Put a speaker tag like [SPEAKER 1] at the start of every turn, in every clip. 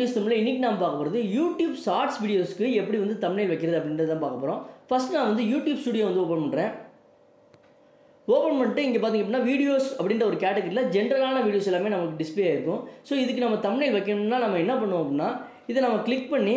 [SPEAKER 1] Videos தமிழில் இன்றைக்கி நான் பார்க்க போகிறது யூடியூப் ஷார்ட்ஸ் வீடியோஸ்க்கு எப்படி வந்து தமிழ் வைக்கிறது அப்படின்றத தான் பார்க்க போகிறோம் ஃபஸ்ட் நான் வந்து யூடியூப் ஸ்டுடியோ வந்து ஓப்பன் பண்ணுறேன் ஓப்பன் பண்ணிட்டு இங்கே பார்த்தீங்க அப்படின்னா வீடியோஸ் அப்படின்ற ஒரு கேட்டகரியில் ஜென்ரலான வீடியோஸ் எல்லாமே நமக்கு டிஸ்பிளே ஆயிருக்கும் ஸோ இதுக்கு நம்ம தமிழ் வைக்கணும்னா நம்ம என்ன பண்ணுவோம் அப்படின்னா இதை நம்ம கிளிக் பண்ணி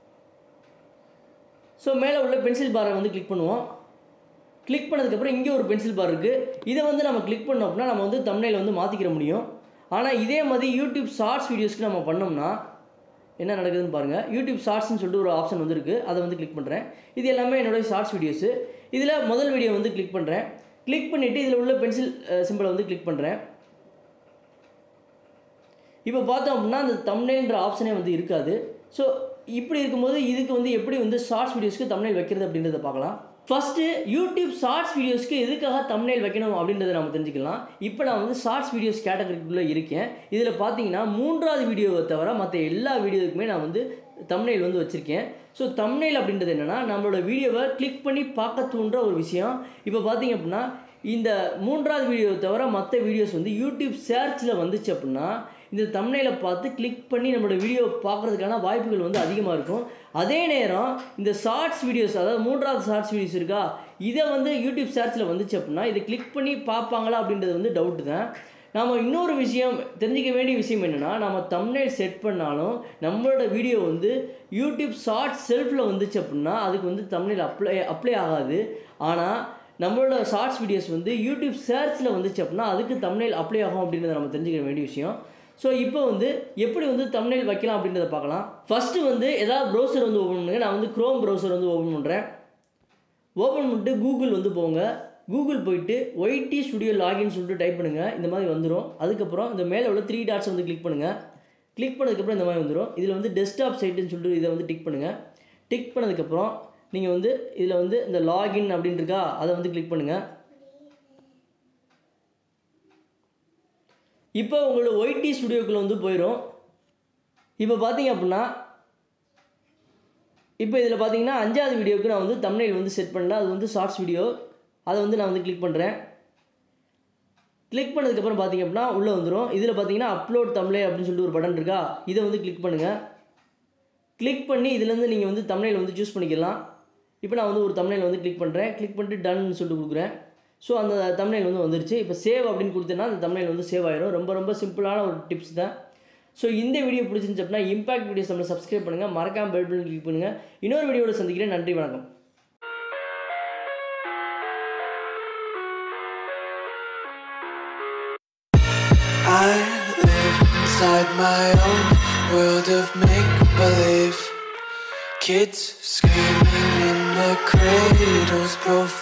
[SPEAKER 1] ஸோ மேலே உள்ள பென்சில் பாரை வந்து கிளிக் பண்ணுவோம் கிளிக் பண்ணதுக்கப்புறம் இங்கே ஒரு பென்சில் பார் இருக்குது இதை வந்து நம்ம கிளிக் பண்ணோம் அப்படின்னா நம்ம வந்து தமிழில் வந்து மாற்றிக்கிற முடியும் ஆனால் இதே மாதிரி யூடியூப் ஷார்ட்ஸ் வீடியோஸ்க்கு நம்ம பண்ணோம்னா என்ன நடக்குதுன்னு பாருங்கள் யூடியூப் ஷார்ட்ஸ்னு சொல்லிட்டு ஒரு ஆப்ஷன் வந்து இருக்குது அதை வந்து கிளிக் பண்ணுறேன் இது எல்லாமே என்னோடய ஷார்ட்ஸ் வீடியோஸு இதில் முதல் வீடியோ வந்து கிளிக் பண்ணுறேன் கிளிக் பண்ணிவிட்டு இதில் உள்ள பென்சில் சிம்பிளை வந்து கிளிக் பண்ணுறேன் இப்போ பார்த்தோம் அப்படின்னா அந்த தம்னேல்ன்ற ஆப்ஷனே வந்து இருக்காது ஸோ இப்படி இருக்கும்போது இதுக்கு வந்து எப்படி வந்து ஷார்ட்ஸ் வீடியோஸ்க்கு தம்னேல் வைக்கிறது அப்படின்றத பார்க்கலாம் ஃபஸ்ட்டு யூடியூப் ஷார்ட்ஸ் வீடியோஸ்க்கு எதுக்காக தம்னேல் வைக்கணும் அப்படின்றத நம்ம தெரிஞ்சுக்கலாம் இப்போ நான் வந்து ஷார்ட்ஸ் வீடியோஸ் கேட்டகரிக்குள்ளே இருக்கேன் இதில் பார்த்தீங்கன்னா மூன்றாவது வீடியோவை தவிர மற்ற எல்லா வீடியோவுக்குமே நான் வந்து தம்னேல் வந்து வச்சுருக்கேன் ஸோ தம்னேல் அப்படின்றது என்னென்னா நம்மளோட வீடியோவை கிளிக் பண்ணி பார்க்க தூண்டுற ஒரு விஷயம் இப்போ பார்த்தீங்க அப்படின்னா இந்த மூன்றாவது வீடியோவை தவிர மற்ற வீடியோஸ் வந்து யூடியூப் சர்ச்சில் வந்துச்சு அப்படின்னா இந்த தம்னையில் பார்த்து கிளிக் பண்ணி நம்மளோட வீடியோ பார்க்குறதுக்கான வாய்ப்புகள் வந்து அதிகமாக இருக்கும் அதே நேரம் இந்த ஷார்ட்ஸ் வீடியோஸ் அதாவது மூன்றாவது ஷார்ட்ஸ் வீடியோஸ் இருக்கா இதை வந்து யூடியூப் சர்ச்சில் வந்துச்சு அப்படின்னா இதை கிளிக் பண்ணி பார்ப்பாங்களா அப்படின்றது வந்து டவுட்டு தான் நாம் இன்னொரு விஷயம் தெரிஞ்சிக்க வேண்டிய விஷயம் என்னென்னா நம்ம தம்னைல் செட் பண்ணாலும் நம்மளோட வீடியோ வந்து யூடியூப் ஷார்ட்ஸ் செல்ஃபில் வந்துச்சு அப்படின்னா அதுக்கு வந்து தம்னைல் அப்ளை அப்ளை ஆகாது ஆனால் நம்மளோட ஷார்ட்ஸ் வீடியோஸ் வந்து யூடியூப் சர்ச்சில் வந்துச்சு அப்படின்னா அதுக்கு தம்னைல் அப்ளை ஆகும் அப்படின்றத நம்ம தெரிஞ்சுக்க வேண்டிய விஷயம் ஸோ இப்போ வந்து எப்படி வந்து தம்னைல் வைக்கலாம் அப்படின்றத பார்க்கலாம் ஃபஸ்ட்டு வந்து ஏதாவது ப்ரௌசர் வந்து ஓப்பன் பண்ணுங்க நான் வந்து க்ரோம் ப்ரௌசர் வந்து ஓப்பன் பண்ணுறேன் ஓப்பன் பண்ணிட்டு கூகுள் வந்து போங்க கூகுள் போயிட்டு ஒய்டி ஸ்டுடியோ லாகின் சொல்லிட்டு டைப் பண்ணுங்கள் இந்த மாதிரி வந்துடும் அதுக்கப்புறம் இந்த மேலே உள்ள த்ரீ டாட்ஸ் வந்து கிளிக் பண்ணுங்கள் கிளிக் பண்ணதுக்கப்புறம் இந்த மாதிரி வந்துடும் இதில் வந்து டெஸ்க்டாப் சைட்டுன்னு சொல்லிட்டு இதை வந்து டிக் பண்ணுங்கள் டிக் பண்ணதுக்கப்புறம் நீங்கள் வந்து இதில் வந்து இந்த லாகின் அப்படின்னு இருக்கா அதை வந்து கிளிக் பண்ணுங்கள் இப்போ உங்களோட ஒய்டி ஸ்டுடியோக்குள்ளே வந்து போயிடும் இப்போ பார்த்தீங்க அப்படின்னா இப்போ இதில் பார்த்தீங்கன்னா அஞ்சாவது வீடியோவுக்கு நான் வந்து தமிழில் வந்து செட் பண்ணல அது வந்து ஷார்ட்ஸ் வீடியோ அதை வந்து நான் வந்து கிளிக் பண்ணுறேன் கிளிக் பண்ணதுக்கப்புறம் பார்த்தீங்க அப்படின்னா உள்ளே வந்துடும் இதில் பார்த்தீங்கன்னா அப்லோட் தமிழே அப்படின்னு சொல்லிட்டு ஒரு பட்டன் இருக்கா இதை வந்து கிளிக் பண்ணுங்கள் கிளிக் பண்ணி இதுலேருந்து நீங்கள் வந்து தமிழில் வந்து சூஸ் பண்ணிக்கலாம் இப்போ நான் வந்து ஒரு தமிழில் வந்து கிளிக் பண்ணுறேன் கிளிக் பண்ணிட்டு டன் சொல்லிட்டு கொடுக்குறேன் ஸோ அந்த தமிழில் வந்து வந்துருச்சு இப்போ சேவ் அப்படின்னு கொடுத்தேன்னா அந்த தமிழில் வந்து சேவ் ஆயிரும் ரொம்ப ரொம்ப சிம்பிளான ஒரு டிப்ஸ் தான் ஸோ இந்த வீடியோ பிடிச்சிருந்துச்சு அப்படின்னா இம்பாக்ட் வீடியோஸ் நம்மளை சப்ஸ்கிரைப் பண்ணுங்கள் மறக்காம பெல் பட்டன் கிளிக் பண்ணுங்கள் இன்னொரு வீடியோட சந்திக்கிறேன் நன்றி வணக்கம்
[SPEAKER 2] I live inside my own world of make believe. Kids screaming in the cradles, profound.